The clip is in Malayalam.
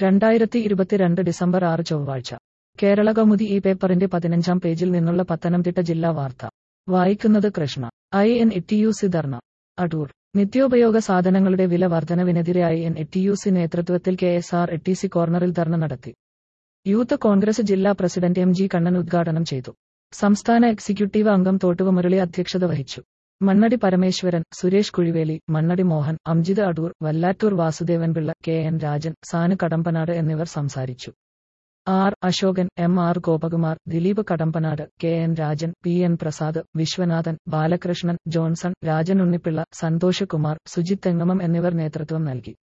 രണ്ടായിരത്തി ഇരുപത്തിരണ്ട് ഡിസംബർ ആറ് ചൊവ്വാഴ്ച കേരള കൗമുദി ഈ പേപ്പറിന്റെ പതിനഞ്ചാം പേജിൽ നിന്നുള്ള പത്തനംതിട്ട ജില്ലാ വാർത്ത വായിക്കുന്നത് Krishna I N T U C സി ധർണ അടൂർ നിത്യോപയോഗ സാധനങ്ങളുടെ വില വർധനവിനെതിരെ I N T U C സി നേതൃത്വത്തിൽ K S R T C സി കോർണറിൽ ധർണ നടത്തി യൂത്ത് കോൺഗ്രസ് ജില്ലാ പ്രസിഡന്റ് എം ജി കണ്ണൻ ഉദ്ഘാടനം ചെയ്തു സംസ്ഥാന എക്സിക്യൂട്ടീവ് അംഗം തോട്ടുവ മുരളി അധ്യക്ഷത വഹിച്ചു മണ്ണടി പരമേശ്വരൻ സുരേഷ് കുഴിവേലി മണ്ണടി മോഹൻ അംജിത് അടൂർ വല്ലാറ്റൂർ വാസുദേവൻപിള്ള കെ എൻ രാജൻ സാനു കടമ്പനാട് എന്നിവർ സംസാരിച്ചു R Asokan M R Gopakumar Dileep Kadambanad K N Rajan P N Prasad Viswanathan Balakrishnan Johnson Rajan Unnipillai Santhosh Kumar Sujith Thengamam എന്നിവർ നേതൃത്വം നൽകി